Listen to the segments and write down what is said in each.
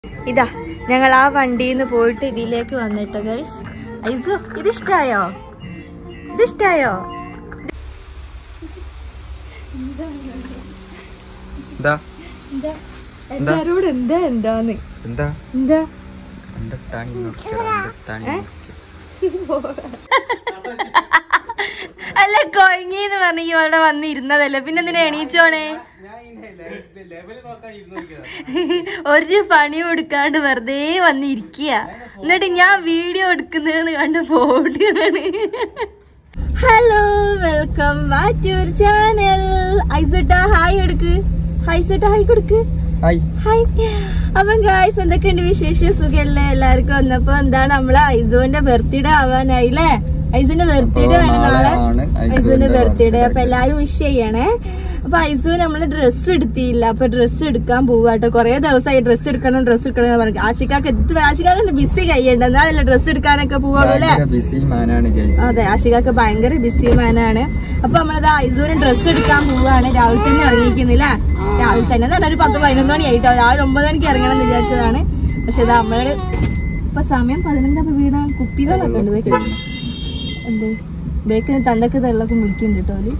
ഇതാ ഞങ്ങൾ ആ വണ്ടിയിൽ നിന്ന് പോയിട്ട് ഇതിലേക്ക് വന്നിട്ടോ ഗൈസ് ഐസു ഇത് ഇഷ്ടായോ ഇത് ഇഷ്ടായോ എന്താ എല്ലാരോടും എന്താ എന്താന്ന് എന്താ എന്താ എന്റെ ടാണി നോക്കിയടാ, എന്റെ ടാണി നോക്കിയടാ. അല്ല കൊഴങ്ങിന്ന് പറഞ്ഞ ഈ അവിടെ വന്നിരുന്നതല്ലേ പിന്നെ എന്തിനാ എണീച്ചോണേ ഒരു പണിയും എടുക്കാണ്ട് വെറുതെ വന്നിരിക്കുക എന്നിട്ട് ഞാൻ വീഡിയോ എടുക്കുന്നതെന്ന് കണ്ട് പോവുകയാണ് hello welcome back to channel ഐസട്ട ഹായ് എടുക്ക് ഐസട്ട ഹായ് കൊടുക്ക് ഹായ് ഹായ് അപ്പം ഗായ്സ് എന്തൊക്കെയുണ്ട് വിശേഷ സുഖല്ലേ എല്ലാവർക്കും വന്നപ്പോ എന്താണ് നമ്മളെ ഐസോന്റെ ബർത്ത്ഡേ ആവാനായില്ലേ ഐസുവിന്റെ ബർത്ത്ഡേ അപ്പോ ആണ് നാളെ നാളെയാണ് ഐസുവിന്റെ ഐസുവിന്റെ ബർത്ത്ഡേ birthday. അപ്പൊ എല്ലാരും വിഷ് ചെയ്യണേ അപ്പൊ ഐസു നമ്മള് ഡ്രസ്സ് എടുത്തില്ല അപ്പൊ ഡ്രസ്സ് എടുക്കാൻ പോവാട്ടോ കൊറേ ദിവസമായി ഡ്രസ്സ് എടുക്കണം ഡ്രസ്സ് എടുക്കണം എന്ന് പറഞ്ഞു ആശിക്കാക്ക് എത്ര ആശിക്കാക്ക് ബിസി കഴിയണ്ട എന്നാലല്ലേ ഡ്രസ്സ് എടുക്കാനൊക്കെ പോവുള്ളൂ അല്ലേ ഭയങ്കര ബിസി മാനാണ് ഗൈസ് അതെ ആശികാക്ക് ഭയങ്കര ബിസി മാനാണ് അപ്പൊ നമ്മളത് ഐസൂരിന് ഡ്രസ്സ് എടുക്കാൻ പോവാണ് രാവിലെ തന്നെ ഇറങ്ങിക്കുന്നില്ല രാവിലെ തന്നെ എന്ന് പറഞ്ഞാൽ ഒരു പത്ത് പതിനൊന്ന് മണി ആയിട്ടോ രാവിലെ ഒമ്പത് മണിക്ക് ഇറങ്ങണം എന്ന് വിചാരിച്ചതാണ് പക്ഷെ ഇത് നമ്മള് ഇപ്പൊ സമയം പതിനൊന്നപ്പോ വീണ കുപ്പികളൊക്കെ ഉണ്ട് ബേക്കിൽ എന്ത് ബേക്കിന് തന്തക്ക് തെള്ളൊക്കെ മുടിക്കുന്നുണ്ട് കേട്ടോ അവര്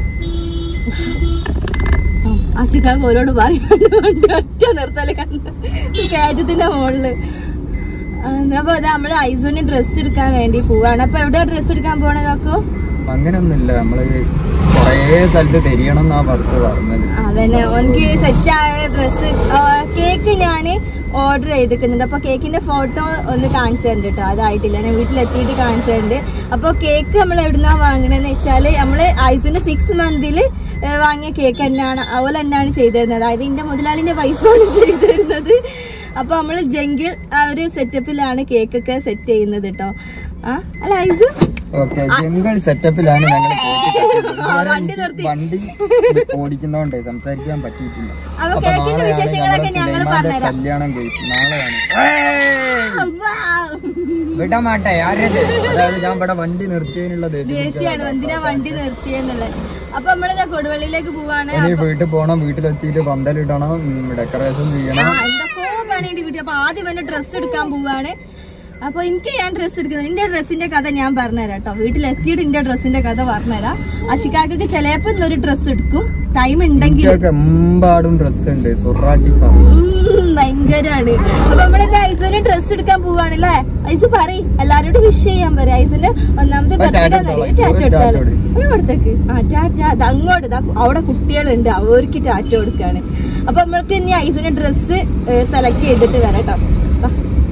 ആ, ആസിക്കാക്ക് ഓരോട് പറയുന്നുണ്ട് വണ്ടി ഒറ്റ നിർത്തല് കണ്ട് കയറ്റത്തിന്റെ മുകളില് ആ, അപ്പൊ ഇത് നമ്മള് ഐസൂന് ഡ്രസ്സ് എടുക്കാൻ വേണ്ടി പോവാണ് അപ്പൊ എവിടെ ഡ്രസ്സ് എടുക്കാൻ പോണ കാക്കോ അങ്ങനൊന്നുമില്ല നമ്മള് കൊറേ സ്ഥലത്ത് തിരിയണം എന്നാ ബസ് പറഞ്ഞത് അതന്നെ എനിക്ക് സെറ്റ് ആയ ഡ്രസ്സ് കേക്ക് ഞാൻ ഓർഡർ ചെയ്തിട്ടുണ്ട് അപ്പൊ കേക്കിന്റെ ഫോട്ടോ ഒന്ന് കാണിച്ചു തരുന്നുണ്ട് കേട്ടോ അതായിട്ടില്ല ഞാൻ വീട്ടിലെത്തിയിട്ട് കാണിച്ചു തരുന്നുണ്ട് അപ്പൊ കേക്ക് നമ്മൾ എവിടുന്നാ വാങ്ങണെന്ന് വെച്ചാല് നമ്മള് ഐസിന്റെ സിക്സ് മന്തിൽ വാങ്ങിയ കേക്ക് തന്നെയാണ് അതുപോലെ തന്നെയാണ് ചെയ്തിരുന്നത് അതായത് എന്റെ മുതലാളിന്റെ വൈഫാണ് ചെയ്തിരുന്നത് അപ്പൊ നമ്മള് ജംഗിൾ ആ ഒരു സെറ്റപ്പിലാണ് കേക്കൊക്കെ സെറ്റ് ചെയ്യുന്നത് കേട്ടോ ആ അല്ല ഐസ് ഓക്കെ ജംഗിൾ സെറ്റപ്പിലാണ് ഞങ്ങൾ വണ്ടി നിർത്തി. വണ്ടി ഓടിക്കുന്നോണ്ടേ സംസാരിക്കാൻ പറ്റിയിട്ടില്ല അപ്പൊ അപ്പൊ കേക്കിന്റെ നാളെയാണ് വിശേഷങ്ങളൊക്കെ ഞങ്ങളെ ഞങ്ങൾ സുലൈമാന്റെ പറഞ്ഞുതരാം കല്യാണം കഴിച്ചു നാളെയാണ് അമ്മാ. വിടാൻ മാട്ടെ ആരത് അതായത് ഞാൻ ഇവിടെ വണ്ടി നിർത്തിയതിനുള്ള ദേഷ്യം ദേശീയാണ് എന്തിനാ വണ്ടി നിർത്തിയെന്നുള്ളത് അപ്പൊ നമ്മളിതാ കൊടുവള്ളിയിലേക്ക് പോവാണ് ഇനി വീട്ടിൽ പോണം വീട്ടിലെത്തിയിട്ട് പന്തലിടണം ഡെക്കറേഷൻ ആ, ചെയ്യണം എന്തൊക്കെയോ പണിയുണ്ട് വീട്ടിൽ അപ്പൊ ആദ്യം തന്നെ ഡ്രസ്സ് എടുക്കാൻ പോവാണ് അപ്പൊ എനിക്ക് ഞാൻ ഡ്രസ്സ് എടുക്കുന്നത് എന്റെ ഡ്രസ്സിന്റെ കഥ ഞാൻ പറഞ്ഞുതരാം കേട്ടോ വീട്ടിലെത്തിയിട്ട് എന്റെ ഡ്രസ്സിന്റെ കഥ പറഞ്ഞുതരാം അഷിക്കാക്കൊക്കെ ചിലപ്പോ ഇന്നൊരു ഡ്രസ്സ് എടുക്കും ടൈം ഉണ്ടെങ്കിൽ എനിക്കൊക്കെ എമ്പാടും ഡ്രസ് ഉണ്ട് സൊറാട്ടിപ്പ ഉം, ഭയങ്കരാണ് അപ്പൊ നമ്മളെന്താ ഐസിന് ഡ്രസ്സ് എടുക്കാൻ പോവാണല്ലേ ഐസ് പറയും എല്ലാരോടും വിഷ് ചെയ്യാൻ പറയും ഐസിന്റെ ഒന്നാമത്തെ ആ, ബർത്ത്ഡേ ടാറ്റ കൊടുത്തോളാം. ടാറ്റ ഒരു എടുത്താലും ടാറ്റ കൊടു. ഒരു കൊടുത്തേക്ക് ആ ടാറ്റ അത് അങ്ങോട്ട് ദാ അവിടെ കുട്ടികളുണ്ട് അവർക്ക് ടാറ്റ കൊടുക്കാണ് അപ്പൊ നമ്മൾക്ക് ഇനി ഐസിന്റെ ഡ്രസ്സ് സെലക്ട് ചെയ്തിട്ട് വരാം കേട്ടോ വാ.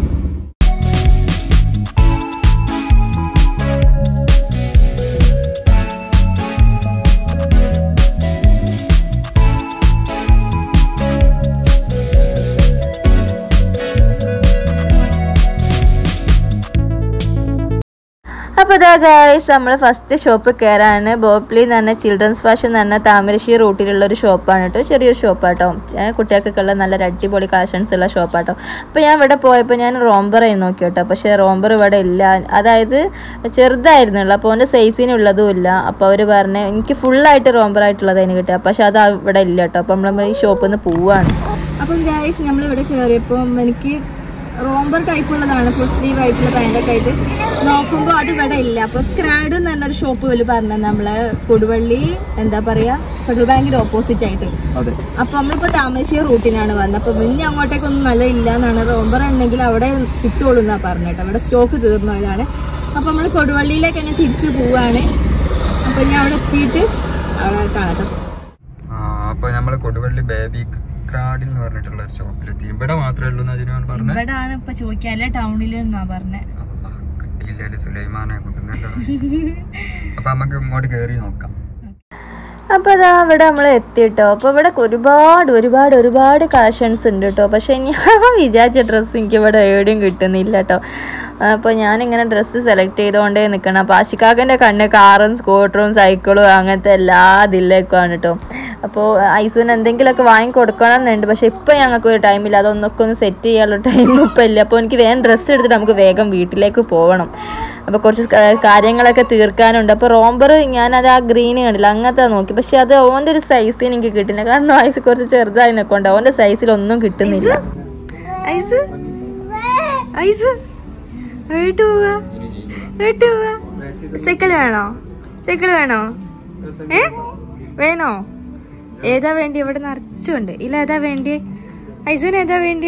അപ്പോൾ ഇതാ ഗായ്സ് നമ്മൾ ഫസ്റ്റ് ഷോപ്പ് കയറാണ് ബോപ്ലി എന്ന് പറഞ്ഞ ചിൽഡ്രൻസ് ഫാഷൻ എന്ന് പറഞ്ഞ താമരശ്ശേരി റൂട്ടിലുള്ള ഒരു ഷോപ്പാണ് കേട്ടോ ചെറിയൊരു ഷോപ്പാട്ടോ കുട്ടികൾക്കൊക്കെ ഉള്ള നല്ല അടിപൊളി കളക്ഷൻസ് ഉള്ള ഷോപ്പാട്ടോ അപ്പോൾ ഞാൻ ഇവിടെ പോയപ്പോൾ ഞാൻ റോംബർ നോക്കി കേട്ടോ പക്ഷേ റോംബർ ഇവിടെ ഇല്ല അതായത് ചെറുതായിരുന്നുള്ളൂ അപ്പോൾ അവൻ്റെ സൈസിനുള്ളതും ഇല്ല അപ്പോൾ അവർ പറഞ്ഞ് എനിക്ക് ഫുള്ളായിട്ട് റോംബർ ആയിട്ടുള്ളത് അതിന് കിട്ടുക പക്ഷേ അത് ഇവിടെ ഇല്ല കേട്ടോ അപ്പോൾ നമ്മൾ ഈ ഷോപ്പിൽ നിന്ന് പോവാണ് അപ്പം ഗായ്സ് നമ്മൾ ഇവിടെ കയറിയപ്പോൾ എനിക്ക് റോംബർ ടൈപ്പ് ഉള്ളതാണ് ഫുൾ സ്ലീവ് ആയിട്ടുള്ള പാൻറ്റൊക്കെ ആയിട്ട് നോക്കുമ്പോൾ അത് ഇവിടെ ഇല്ല അപ്പൊ ക്രാഡ് എന്ന് പറഞ്ഞൊരു ഷോപ്പ് വലിയ പറഞ്ഞത് നമ്മള് കൊടുവള്ളി എന്താ പറയാ ഫെഡറൽ ബാങ്കിന്റെ ഓപ്പോസിറ്റ് ആയിട്ട് അതെ അപ്പൊ നമ്മളിപ്പോ താമരശ്ശേരി റൂട്ടിനാണ് വന്നത് അപ്പൊ പിന്നെ അങ്ങോട്ടേക്കൊന്നും നല്ല ഇല്ല എന്നാണ് റോംബർ ഉണ്ടെങ്കിൽ അവിടെ കിട്ടുള്ളൂ എന്നാ പറഞ്ഞിട്ട് അവിടെ സ്റ്റോക്ക് തീർന്നതാണ് അപ്പൊ നമ്മൾ കൊടുവള്ളിയിലേക്ക് തന്നെ തിരിച്ചു പോവാണ് അപ്പൊ ഞാൻ അവിടെ എത്തിയിട്ട് അവിടെ കാണാം ആ അപ്പൊ നമ്മള് കൊടുവള്ളി ബേബി ക്രാഡിൽ എന്ന് പറഞ്ഞിട്ടുള്ള ഒരു ഷോപ്പിലെത്തി ഇവിടെ മാത്രമേ ഉള്ളൂ എന്നാ ജിനുവാൻ പറഞ്ഞത് ഇവിടെ ആണ് ഇപ്പൊ ചോദിക്കാല്ലേ ടൗണിൽ എന്നാ പറഞ്ഞേ കിട്ടിയില്ലേ സുലൈമാനെ കുട്ടുന്നല്ലോ അപ്പൊ നമുക്ക് ഇങ്ങോട്ട് കേറി നോക്കാം അപ്പോൾ അതാ ഇവിടെ നമ്മൾ എത്തിട്ടോ അപ്പോൾ ഇവിടെ ഒരുപാട് ഒരുപാട് ഒരുപാട് കളക്ഷൻസ് ഉണ്ട് കേട്ടോ പക്ഷേ ഞാൻ വിചാരിച്ച ഡ്രസ്സ് എനിക്ക് ഇവിടെ എവിടെയും കിട്ടുന്നില്ല കേട്ടോ അപ്പോൾ ഞാനിങ്ങനെ ഡ്രസ്സ് സെലക്ട് ചെയ്തുകൊണ്ടേ നിൽക്കണം അപ്പോൾ ആശിക്കാക്കൻ്റെ കണ്ണ് കാറും സ്കൂട്ടറും സൈക്കിളും അങ്ങനത്തെ എല്ലാ ഇതിലേക്കുമാണ് കേട്ടോ അപ്പോൾ ഐസുവിന് എന്തെങ്കിലുമൊക്കെ വാങ്ങി കൊടുക്കണം എന്നുണ്ട് പക്ഷേ ഇപ്പോൾ ഞങ്ങൾക്ക് ഒരു ടൈമില്ല അതൊന്നൊക്കെ ഒന്ന് സെറ്റ് ചെയ്യാനുള്ള ടൈം ഇപ്പോൾ ഇല്ല അപ്പോൾ എനിക്ക് വേഗം ഡ്രസ്സ് എടുത്തിട്ട് നമുക്ക് വേഗം വീട്ടിലേക്ക് പോകണം അപ്പോൾ കുറച്ച് ക- കാര്യങ്ങളൊക്കെ തീർക്കാനുണ്ട് അപ്പോൾ റോംബർ ഞാനത് ആ ഗ്രീൻ കണ്ടില്ല അങ്ങനത്തെ നോക്കി പക്ഷെ അത് ഓൻ്റെ ഒരു സൈസിന് എനിക്ക് കിട്ടില്ല കാരണം വയസ്സ് കുറച്ച് ചെറുതായതിനെ കൊണ്ട് ഓൻ്റെ സൈസിലൊന്നും കിട്ടുന്നില്ല ഐസ് ഐസ് വീട്ടു പോവാ വീട്ടു പോവാ സൈക്കിൾ വേണോ സൈക്കിൾ വേണോ ഏ വേണോ ഏതാ വേണ്ടി ഇവിടെ നിറച്ചുണ്ട് ഇല്ല ഏതാ വേണ്ടി ഐസിന് ഏതാ വേണ്ടി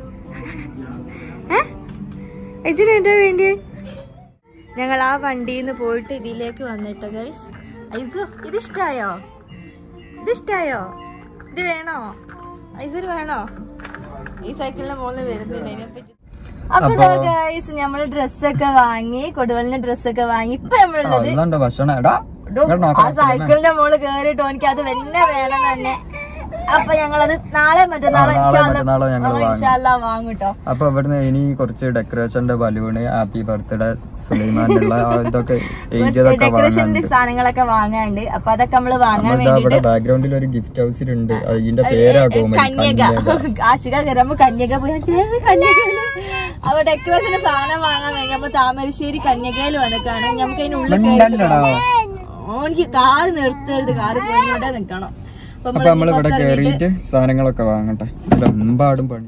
ഏ ഐസിന് ഏതാ വേണ്ടി ഞങ്ങൾ ആ വണ്ടിയിൽ നിന്ന് പോയിട്ട് ഇതിലേക്ക് വന്നിട്ട് ഗൈസ് ഐസു ഇത് ഇഷ്ടായോ ഇത് ഇഷ്ടായോ ഇത് വേണോ ഐസിന് വേണോ ഈ സൈക്കിളിന്റെ മുകളിൽ വരുന്നില്ല ഇതിനെപ്പറ്റി അപ്പൊ ഗൈസ് നമ്മള് ഡ്രസ്സൊക്കെ വാങ്ങി കൊടുവലിന് ഡ്രസ്സൊക്കെ വാങ്ങി ഇപ്പൊ നമ്മളുള്ളത് അതുകൊണ്ട് ഭക്ഷണം എടാ ഇങ്ങോട്ട് ആ നോക്കാം സൈക്കിളിന്റെ മോള് കേറിയിട്ട് എനിക്ക് അത് തന്നെ വേണം തന്നെ അപ്പൊ ഞങ്ങളത് നാളെ മറ്റന്നാളെ ആ, നാളെ മറ്റന്നാളോ ഞങ്ങള് വാങ്ങും. ഇൻഷാല്ല വാങ്ങും കേട്ടോ അപ്പൊ ഇവിടുന്ന് ഇനി കുറച്ച് ഡെക്കറേഷന്റെ ബലൂണ് ഹാപ്പി ബർത്ത്ഡേ സുലൈമാനുള്ള ആ ഇതൊക്കെ എഴുതിയതൊക്കെ ഡെക്കറേഷന്റെ വാങ്ങാനുണ്ട് സാധനങ്ങളൊക്കെ വാങ്ങാണ്ട് അപ്പൊ അതൊക്കെ നമ്മള് വാങ്ങാൻ നമ്മളിതാ ഇവിടെ വേണ്ടിട്ട് ബാക്ക്ഗ്രൗണ്ടിൽ ഒരു ഗിഫ്റ്റ് ഹൗസിലുണ്ട് അതിന്റെ പേരാ കോമഡി കന്യക ആശിക കയറുമ്പോ കന്യക പോയി "ഏത് കന്യകയില് അപ്പൊ ഡെക്കറേഷന്റെ സാധനം വാങ്ങാൻ വേണ്ടി നമ്മൾ താമരശ്ശേരി കന്യകയിൽ വന്നിട്ടാണ് നമുക്ക് അതിന്റെ ഉള്ളിൽ മിണ്ടല്ലടാ. ഓ, എനിക്ക് കാറ് നിർത്തരുത് കാറ് പോയിവിടെ നിക്കണം അപ്പൊ അപ്പൊ നമ്മൾ ഇവിടെ കേറിയിട്ട് സാധനങ്ങളൊക്കെ വാങ്ങട്ടെ ഇവിടെ എമ്പാടും പണി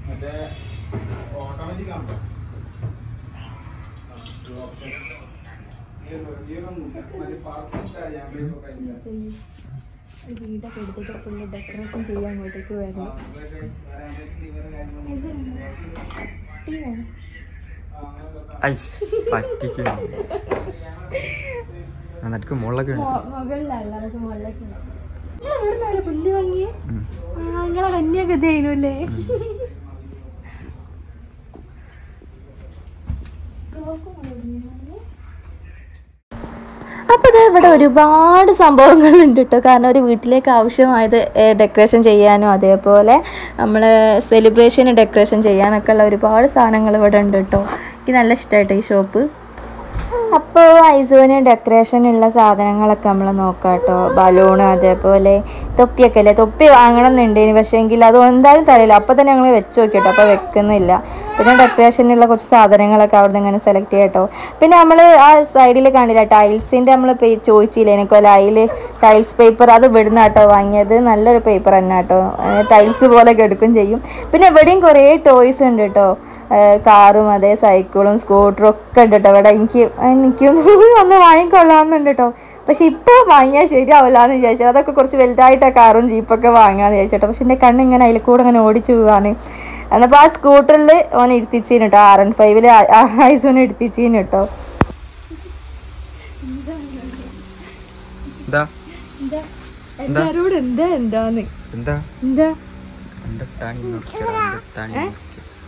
വീടൊക്കെ എടുത്തിട്ട് ഫുള്ള് ഡെക്കറേഷൻ ചെയ്യാൻ അങ്ങോട്ടേക്ക് വരണം എന്നിട്ട് മുളക് മുകളിലല്ല നമുക്ക് മുകളിലേക്ക് എവിടുന്നാണ് പുല്ല് വാങ്ങിയേ ആ നിങ്ങളെ കന്യാഗതി ആയിരുന്നല്ലേ അപ്പോൾ ഇത് ഇവിടെ ഒരുപാട് സംഭവങ്ങളുണ്ട് കേട്ടോ കാരണം ഒരു വീട്ടിലേക്ക് ആവശ്യമായത് ഡെക്കറേഷൻ ചെയ്യാനും അതേപോലെ നമ്മൾ സെലിബ്രേഷന് ഡെക്കറേഷൻ ചെയ്യാനൊക്കെ ഉള്ള ഒരുപാട് സാധനങ്ങൾ ഇവിടെ ഉണ്ട് കേട്ടോ എനിക്ക് നല്ല ഇഷ്ടമായിട്ടോ ഈ ഷോപ്പ് അപ്പോൾ ഐസുവിന് ഡെക്കറേഷനുള്ള സാധനങ്ങളൊക്കെ നമ്മൾ നോക്കാം കേട്ടോ ബലൂൺ അതേപോലെ തൊപ്പിയൊക്കെ അല്ലേ തൊപ്പി വാങ്ങണം എന്നുണ്ടേനി പക്ഷേ എങ്കിൽ അത് എന്തായാലും തരയില്ല അപ്പോൾ തന്നെ ഞങ്ങൾ വെച്ച് നോക്കിട്ടോ അപ്പോൾ വെക്കുന്നില്ല പിന്നെ ഡെക്കറേഷനുള്ള കുറച്ച് സാധനങ്ങളൊക്കെ അവിടെ നിന്ന് ഇങ്ങനെ സെലക്ട് ചെയ്യാം കേട്ടോ പിന്നെ നമ്മൾ ആ സൈഡിൽ കണ്ടില്ല ടൈൽസിൻ്റെ നമ്മൾ ചോദിച്ചില്ലേ എനിക്കല്ല അതിൽ ടൈൽസ് പേപ്പർ അത് ഇവിടുന്ന് കേട്ടോ വാങ്ങിയത് നല്ലൊരു പേപ്പർ തന്നെ കേട്ടോ ടൈൽസ് പോലെ എടുക്കും ചെയ്യും പിന്നെ ഇവിടെയും കുറേ ടോയ്സ് ഉണ്ട് കേട്ടോ കാറും അതേ സൈക്കിളും സ്കൂട്ടറും ഒക്കെ ഉണ്ട് കേട്ടോ ഇവിടെ എനിക്ക് എനിക്ക് ഒന്ന് വാങ്ങിക്കൊള്ളാമെന്നുണ്ട് കേട്ടോ പക്ഷെ ഇപ്പോൾ വാങ്ങിയാൽ ശരിയാവില്ല എന്ന് വിചാരിച്ചു അതൊക്കെ കുറച്ച് വലുതായിട്ട് കാറും ജീപ്പൊക്കെ വാങ്ങാന്ന് വിചാരിച്ചോട്ടോ പക്ഷെ എൻ്റെ കണ്ണ് ഇങ്ങനെ അതിൽ കൂടെ ഇങ്ങനെ ഓടിച്ചു പോവാണ് എന്നപ്പോൾ ആ സ്കൂട്ടറിൽ ഓൻ ഇരുത്തിച്ചീന് കേട്ടോ ആർ എൻ ഫൈവില് ഐസോനെ ഇരുത്തിച്ചീന് കേട്ടോ എന്താ എല്ലാരോടും എന്താ എന്താന്ന് എന്താ എന്താ കണ്ടിട്ടാണി നോക്കിയടാ, കണ്ടിട്ടാണി നോക്കിയടാ.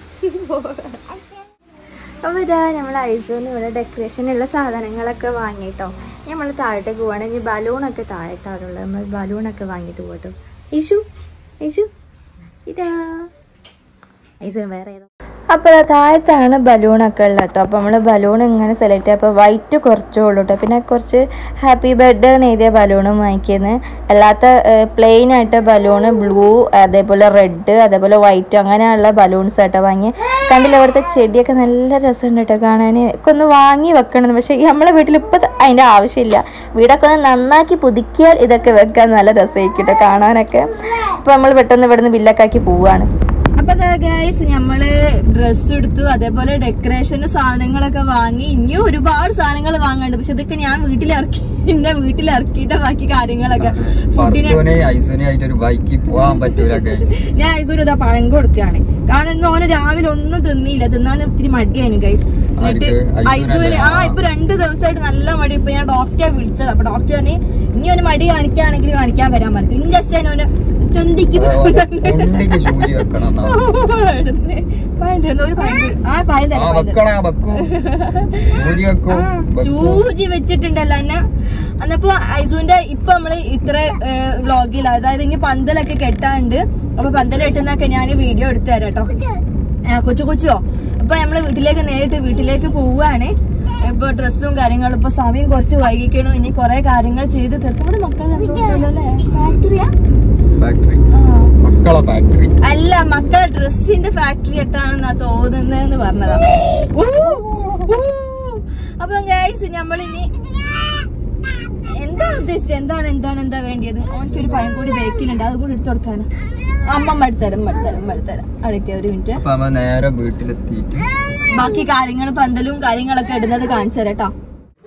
അപ്പോൾ ഇതാ നമ്മൾ ഐസോന് ഇവിടെ ഡെക്കറേഷനുള്ള സാധനങ്ങളൊക്കെ വാങ്ങിട്ടോ നമ്മൾ താഴോട്ടേക്ക് പോവാണെങ്കിൽ ബലൂണൊക്കെ താഴോട്ടാണുള്ളത് നമ്മൾ ബലൂണൊക്കെ വാങ്ങിയിട്ട് പോട്ടോ ഇഷു ഇഷു ഇതാ ഐസോന് വേറെ ഏതോ അപ്പോൾ താഴത്താണ് ബലൂണൊക്കെ ഉള്ളത് കേട്ടോ അപ്പോൾ നമ്മൾ ബലൂൺ ഇങ്ങനെ സെലക്ട് ചെയ്യുക അപ്പോൾ വൈറ്റ് കുറച്ചേ ഉള്ളൂ കേട്ടോ പിന്നെ കുറച്ച് ഹാപ്പി ബർത്ത്ഡേ എന്ന് എഴുതിയ ബലൂണും വാങ്ങിക്കുന്നത് അല്ലാത്ത പ്ലെയിൻ ആയിട്ട് ബലൂണ് ബ്ലൂ അതേപോലെ റെഡ് അതേപോലെ വൈറ്റ് അങ്ങനെയുള്ള ബലൂൺസ് ആട്ടോ വാങ്ങി കണ്ടില്ല അവിടുത്തെ ചെടിയൊക്കെ നല്ല രസമുണ്ട് കേട്ടോ കാണാൻ ഒക്കെ ഒന്ന് വാങ്ങി വെക്കണം പക്ഷേ ഈ നമ്മളെ വീട്ടിൽ ഇപ്പോൾ അതിൻ്റെ ആവശ്യമില്ല വീടൊക്കെ ഒന്ന് നന്നാക്കി പുതുക്കിയാൽ ഇതൊക്കെ വെക്കാൻ നല്ല രസമായിരിക്കും കേട്ടോ കാണാനൊക്കെ ഇപ്പോൾ നമ്മൾ പെട്ടെന്ന് ഇവിടുന്ന് ബില്ലൊക്കെ ആക്കി പോവുകയാണ് അപ്പൊ ഗൈസ് നമ്മള് ഡ്രസ് എടുത്തു അതേപോലെ ഡെക്കറേഷന്റെ സാധനങ്ങളൊക്കെ വാങ്ങി ഇനിയും ഒരുപാട് സാധനങ്ങൾ വാങ്ങാണ്ട് പക്ഷെ ഇതൊക്കെ ഞാൻ വീട്ടിലിറക്കി എന്റെ വീട്ടിലിറക്കിയിട്ട് ബാക്കി കാര്യങ്ങളൊക്കെ ഫുഡിന് ഫർസോനെ ഐസോനെ ആയിട്ട് ഒരു ബൈക്കിൽ പോവാൻ പറ്റൂല guys. ഞാൻ ഐസൂര് ഇതാ പഴം കൊടുക്കുകയാണ് കാരണം ഇന്ന് ഓന് രാവിലെ ഒന്നും തിന്നിയില്ല തിന്നാൻ ഒത്തിരി മടിയായിരുന്നു ഗൈസ് എന്നിട്ട് ആർക്ക്? ഐസൂര് ഐസൂരല്ലേ? ആ ഇപ്പൊ രണ്ടു ദിവസമായിട്ട് നല്ല മടി ഇപ്പൊ ഞാൻ ഡോക്ടറെ വിളിച്ചത് അപ്പൊ ഡോക്ടർ പറഞ്ഞു ഇനി ഓന് മടി കാണിക്കുകയാണെങ്കിൽ കാണിക്കാൻ വരാൻ പറഞ്ഞു ഇനി ജസ്റ്റ് ഓന് ചന്തിക്ക് ആ, ഉണ്ടിക്ക് ശൂലി വെക്കണം എന്നാ. ഇവിടുന്ന് പഴം തിന്നു, ഒരു പഴം തിന്നു. ആ പഴം ആ തരാം പഴം തരാം. വെക്കണ വെക്കൂ ശൂലി വെക്കൂ ആ, വെക്കൂ സൂചി വെച്ചിട്ടുണ്ടല്ലോ എന്നെ അന്നപ്പോ ഐസുവിന്റെ ഇപ്പൊ നമ്മള് ഇത്ര വ്ലോഗിൽ അതായത് ഇനി പന്തലൊക്കെ കെട്ടാണ്ട് അപ്പൊ പന്തൽ കെട്ടുന്നൊക്കെ ഞാൻ വീഡിയോ എടുത്തു തരാം കേട്ടോ ആ, കൊച്ചു കൊച്ചോ അപ്പൊ നമ്മള് വീട്ടിലേക്ക് നേരിട്ട് വീട്ടിലേക്ക് പോവാണ് ഇപ്പൊ ഡ്രസ്സും കാര്യങ്ങളും ഇപ്പൊ സമയം കുറച്ച് വൈകിക്കണം ഇനി കൊറേ കാര്യങ്ങൾ ചെയ്ത് തീർക്കും നമ്മുടെ മക്കളെ ഫാക്ടറിയാ ഫാക്ടറി മക്കളെ ഫാക്ടറി അല്ല മക്കളെ ഡ്രസ്സിന്റെ ഫാക്ടറി എട്ടാണെന്നാ തോന്നുന്നതെന്ന് പറഞ്ഞതാ ഊ, ഊ. അപ്പൊ ഗൈസ് നമ്മളിനി എന്ത് എന്താ ഉദ്ദേശിച്ചത് എന്താണ് എന്താണ് എന്താ വേണ്ടിയത് ഓനക്ക് ഒരു പഴം കൂടി ബേക്കിലുണ്ട് അത് കൂടി എടുത്തു കൊടുക്കാനാ അമ്മ എടുത്തരാം എടുത്തരാം എടുത്തരാം അടയ്ക്ക ഒരു മിനിറ്റ് അപ്പൊ അമ്മ നേരെ വീട്ടിലെത്തിയിട്ട് ബാക്കി കാര്യങ്ങൾ പന്തലും കാര്യങ്ങളൊക്കെ ഇടുന്നത് കാണിച്ചു തരാം കേട്ടോ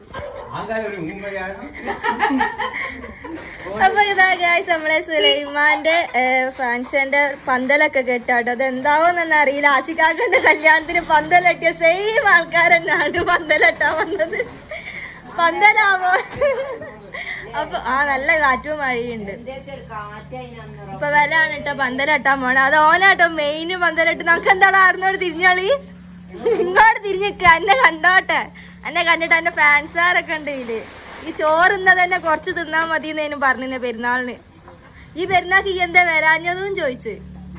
അപ്പൊ ഇതാ ഗായ്സ് നമ്മളെ സുലൈമാന്റെ ഫംഗ്ഷന്റെ പന്തലൊക്കെ കെട്ടാട്ടോ അത് എന്താവോന്നൊന്നും അറിയില്ല ആശിക്കാക്കന്റെ കല്യാണത്തിന് പന്തലെട്ടിയ സെയിം ആൾക്കാരെന്നാണ് പന്തലെട്ടാൻ വന്നത് പന്തലാവോ അപ്പൊ ആ നല്ല കാറ്റും മഴയുണ്ട് ഇപ്പൊ വിലാണ് കേട്ടോ പന്തലെട്ടാൻ പോണ അത് ഓനാട്ടോ മെയിൻ പന്തലിട്ട് നമുക്ക് എന്താണ് ആടുന്നോട് തിരിഞ്ഞോളി ഇങ്ങോട്ട് തിരിഞ്ഞിക്ക എന്നെ കണ്ടോട്ടെ എന്നെ കണ്ടിട്ട് എന്റെ ഫാൻസാരൊക്കെ ഉണ്ട് ഇതില് ഈ ചോറുന്നത് തന്നെ കുറച്ച് തിന്നാ മതി എന്നേനും പറഞ്ഞിരുന്നു പെരുന്നാളിന് ഈ പെരുന്നാൾക്ക് ഈ എന്താ വരാഞ്ഞതും ചോദിച്ച്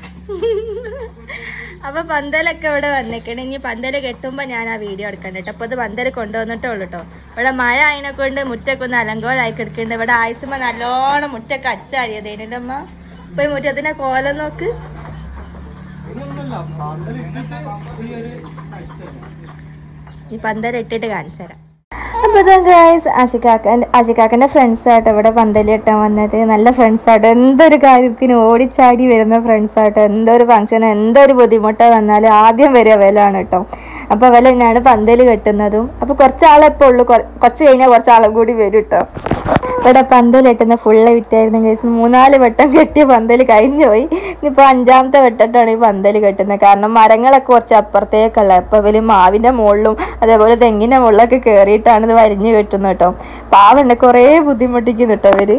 അപ്പൊ പന്തലൊക്കെ ഇവിടെ വന്നേക്കണേ ഇനി പന്തല് കെട്ടുമ്പോ ഞാൻ ആ വീഡിയോ എടുക്കണ്ട കേട്ടോ അപ്പൊ ഇത് പന്തല് കൊണ്ടുവന്നിട്ടേ ഉള്ളൂ കേട്ടോ ഇവിടെ മഴ അതിനെ കൊണ്ട് മുറ്റൊക്കെ ഒന്ന് അലങ്കോലായി കിടക്കുന്നുണ്ട് ഇവിടെ ആയുസുമ്പോ നല്ലോണം മുറ്റൊക്കെ അടിച്ചാരിയതേനല്ലേ അമ്മ ഇപ്പൊ ഈ മുറ്റത്തിന്റെ കോലം നോക്ക് ഈ പന്തൽ ഇട്ടിട്ട് കാണിച്ചു തരാം അപ്പൊ ഗായ്സ് ആശിക്കാക്കൻ ആശിക്കാക്കന്റെ ഫ്രണ്ട്സ് ആട്ടോ ഇവിടെ പന്തല് കെട്ടാൻ വന്നത് നല്ല ഫ്രണ്ട്സ് ആട്ടോ എന്തൊരു കാര്യത്തിന് ഓടിച്ചാടി വരുന്ന ഫ്രണ്ട്സ് ആട്ടോ എന്തൊരു ഫംഗ്ഷൻ എന്തൊരു ബുദ്ധിമുട്ട് വന്നാലും ആദ്യം വരിക വിലാണ് കേട്ടോ അപ്പൊ വില തന്നെയാണ് പന്തല് കെട്ടുന്നതും അപ്പൊ കുറച്ചാളെ ഇപ്പൊ ഉള്ളു കൊ- കുറച്ച് കഴിഞ്ഞാൽ കുറച്ചാളും കൂടി വരും കേട്ടോ ഇവിടെ പന്തൽ കെട്ടുന്ന ഫുള്ള് വിറ്റായിരുന്നു കേസ് മൂന്നാല് വട്ടം കെട്ടിയ പന്തല് കഴിഞ്ഞു പോയി ഇനിയിപ്പോൾ അഞ്ചാമത്തെ വട്ടത്താണ് ഈ പന്തല് കെട്ടുന്നത് കാരണം മരങ്ങളൊക്കെ കുറച്ച് അപ്പുറത്തേക്കുള്ള അപ്പോൾ ഇവര് മാവിന്റെ മുകളിലും അതേപോലെ തെങ്ങിന്റെ മുകളിലൊക്കെ കയറിയിട്ടാണ് ഇത് വരിഞ്ഞു കെട്ടുന്നത് കേട്ടോ പാവണ്ട് കുറേ ബുദ്ധിമുട്ടിക്കുന്നു കേട്ടോ ഇവര്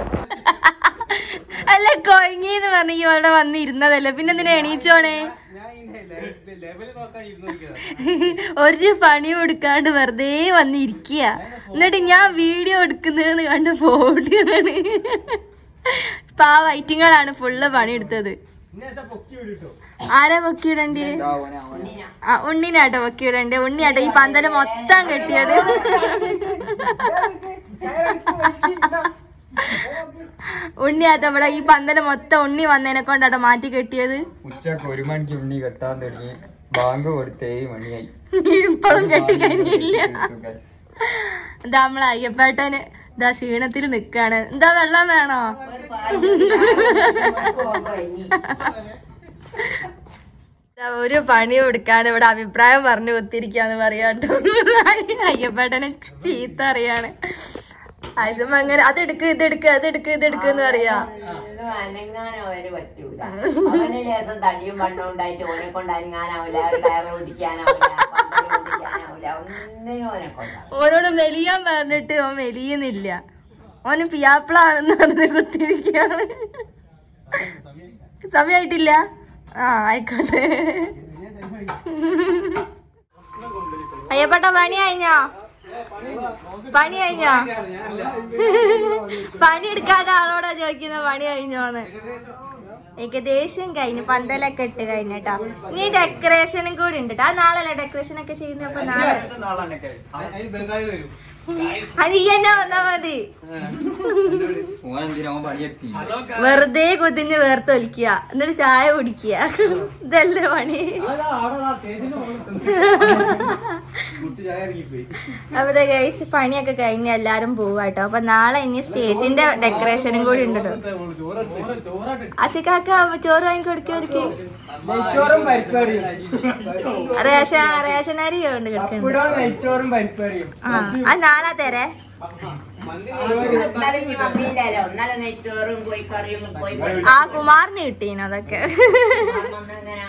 അല്ല കൊഴങ്ങിന്ന് പറഞ്ഞ ഇവിടെ വന്നിരുന്നതല്ലേ പിന്നെ എന്തിനാ എണീച്ചോണേ ഒരു പണിയും എടുക്കാണ്ട് വെറുതെ വന്നിരിക്കുക എന്നിട്ട് ഞാൻ വീഡിയോ എടുക്കുന്നതെന്ന് കണ്ട് പോവുകയാണ് പാവ ഐറ്റിങ്ങളാണ് ഫുള്ള് പണിയെടുത്തത് ആരാ പൊക്കിയിടണ്ടേ ആ ഉണ്ണിനാട്ടോ പൊക്കിയിടണ്ടേ ഉണ്ണിയാട്ടോ ഈ പന്തല് മൊത്തം കെട്ടിയത് ഉണ്ണിയാട്ടോ ഇവിടെ ഈ പന്തല് മൊത്തം ഉണ്ണി വന്നതിനെ കൊണ്ടാട്ടോ മാറ്റി കെട്ടിയത് ഉച്ചക്ക് ഒരു മണിക്ക് ഉണ്ണി കെട്ടാൻ തുടങ്ങി ബാങ്ക് കൊടുത്ത് ഏഴ് മണിയായി ഇപ്പോഴും കെട്ടി കഴിഞ്ഞില്ല തീർത്തു guys. ഇതാ നമ്മളെ അയ്യപ്പേട്ടന് ഇതാ ക്ഷീണത്തിൽ നിക്കാണ് എന്താ വെള്ളം വേണോ ഇതാ ഒരു പണി കൊടുക്കാണ് ഇവിടെ അഭിപ്രായം പറഞ്ഞു കുത്തിരിക്കാന്ന് പറയാട്ടോ അയ്യപ്പേട്ടനെ ചീത്ത അറിയാണ് അതും അങ്ങനെ അതെടുക്ക് ഇതെടുക്ക് അതെടുക്ക് ഇതെടുക്ക് എന്ന് പറയാ അനങ്ങാനോ അവര് പറ്റൂല അവന് ലേസം തടിയും വണ്ണം ഉണ്ടായിട്ട് ഓനെ കൊണ്ട് അനങ്ങാനാവില്ല ടയർ ഓടിക്കാനാവില്ല പന്തല് ഓടിക്കാനാവില്ല ഒന്നിനും ഓനെ കൊണ്ടാവില്ല ഓനോട് മെലിയാൻ പറഞ്ഞിട്ട് ഓൻ മെലിയുന്നില്ല ഓന് പിയാപ്പിളാണെന്ന് പറഞ്ഞ് കുത്തിരിക്കാണ് സമയായിട്ടില്ല ആ ആയിക്കോട്ടെ അയ്യപ്പെട്ട പണി കഴിഞ്ഞോ പണി കഴിഞ്ഞോ പണി എടുക്കാത്ത ആളോടാ ചോദിക്കുന്ന പണി കഴിഞ്ഞോന്ന് ഏകദേശം കഴിഞ്ഞു പന്തലൊക്കെ ഇട്ട് കഴിഞ്ഞിട്ടോ ഇനി ഡെക്കറേഷനും കൂടി ഉണ്ട് ട്ടോ. ആ നാളല്ലേ ഡെക്കറേഷൻ ഒക്കെ ചെയ്യുന്നത് അപ്പൊ നാളെ അത് ഈ തന്നെ വന്നാ മതി ഓനെന്തിനാ ഓൻ പണിയെത്തി വെറുതെ കുതിഞ്ഞ് വേർത്തൊലിക്കുക എന്നിട്ട് ചായ കുടിക്കുക ഇതല്ലേ പണി അപ്പൊ ഗൈസ് പണിയൊക്കെ കഴിഞ്ഞ് എല്ലാരും പോവാട്ടോ അപ്പൊ നാളെ ഇനി സ്റ്റേജിന്റെ ഡെക്കറേഷനും കൂടി ഉണ്ട് ട്ടോ. അസിക്കാക്ക ചോറ് വാങ്ങി കൊടുക്കവർക്ക് നെയ്ച്ചോറും പരിപ്പറിയും റേഷൻ റേഷൻ അരി കൊണ്ട് കിടക്കുന്നുണ്ട് ഇവിടെ നെയ്ച്ചോറും പരിപ്പറിയും ആ അത് നാളെ തരേ ഇന്നലെ ഇനി വന്നില്ലല്ലോ ഇന്നലെ നെയ്ച്ചോറും കോഴിക്കറിയും കോഴി ആ കുമാറിന് കിട്ടീനു അതൊക്കെ എങ്ങനെയാ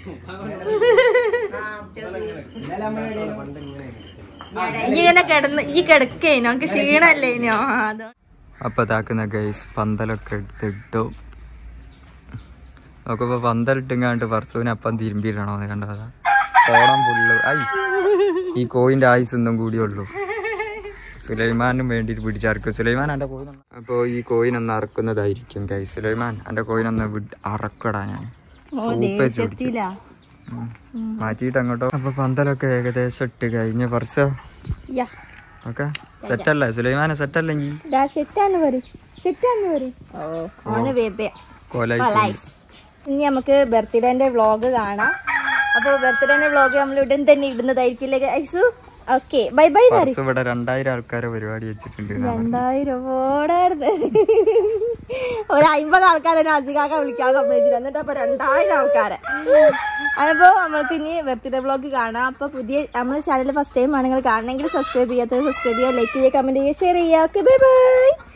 ഇന്നലെ നമ്മള് ഈ ഇങ്ങനെ കിടന്ന് ഈ കിടക്കേനോ നമുക്ക് ക്ഷീണല്ലേനോ ആ, അതോ അപ്പൊ ഇതാക്കുന്ന ഗൈസ് പന്തലൊക്കെ എടുത്തിട്ടു നോക്കുമ്പോ പന്തലിട്ടുങ്ങാണ്ട് പറസൂന് അപ്പം തിരുമ്പിയിടണോ എന്ന് കണ്ടതാ ഓണം ഫുള്ള് ഐ ഈ കോയിന്റെ ആയുസ് ഒന്നും കൂടിയുള്ളൂ സുലൈമാനും വേണ്ടിട്ട് പിടിച്ചറക്കും സുലൈമാൻ എന്റെ കോയിൻ അപ്പൊ ഈ കോയിനൊന്ന് അറക്കുന്നതായിരിക്കും ഗൈസ് സുലൈമാൻ എന്റെ കോയിനൊന്ന് വിട്- അറക്കടാ ഞാൻ സൂപ്പ് വെച്ച് പിടിക്കും. ഉം. മാറ്റിയിട്ട് അങ്ങോട്ടോ അപ്പൊ പന്തലൊക്കെ ഏകദേശം ഇട്ട് കഴിഞ്ഞ പറച്ച യാ ഓക്കെ സെറ്റല്ലേ സുലൈമാനെ സെറ്റല്ലെങ്കിൽ സെറ്റാന്ന് പറയും സെറ്റാന്ന് പറയും ഓ ഓന് ബേബേ കോലായി ഇനി നമുക്ക് ബർത്ത്ഡേന്റെ വ്ളോഗ് കാണാം അപ്പോൾ ബർത്ത്ഡേന്റെ വ്ളോഗ് നമ്മൾ ഉടൻ തന്നെ ഇടുന്നതായിരിക്കില്ലേ ഐസു ഓക്കെ ബൈ ബൈ നാരി ഫർസ് ഇവിടെ രണ്ടായിരം ആൾക്കാരെ പരിപാടി വെച്ചിട്ടുണ്ട് എന്നാ പറഞ്ഞത്. രണ്ടായിരം ഓടായിരുന്നു ഒരു അമ്പത് ആൾക്കാരെ അധികാക്ക വിളിക്കാൻ സമ്മതിച്ചില്ല എന്നിട്ട് അപ്പൊ രണ്ടായിരം ആൾക്കാരെ അതിപ്പോ നമ്മൾക്ക് ഇനി ബർത്ത്ഡേ ബ്ലോഗ് കാണാം അപ്പൊ പുതിയ നമ്മുടെ ചാനൽ ഫസ്റ്റ് ടൈം ആണ് നിങ്ങൾ കാണണമെങ്കിൽ സബ്സ്ക്രൈബ് ചെയ്യാത്തത് സബ്സ്ക്രൈബ് ചെയ്യുക ലൈക്ക് ചെയ്യുക കമന്റ് ചെയ്യുക ഷെയർ ചെയ്യുക ഓക്കെ ബൈ ബൈ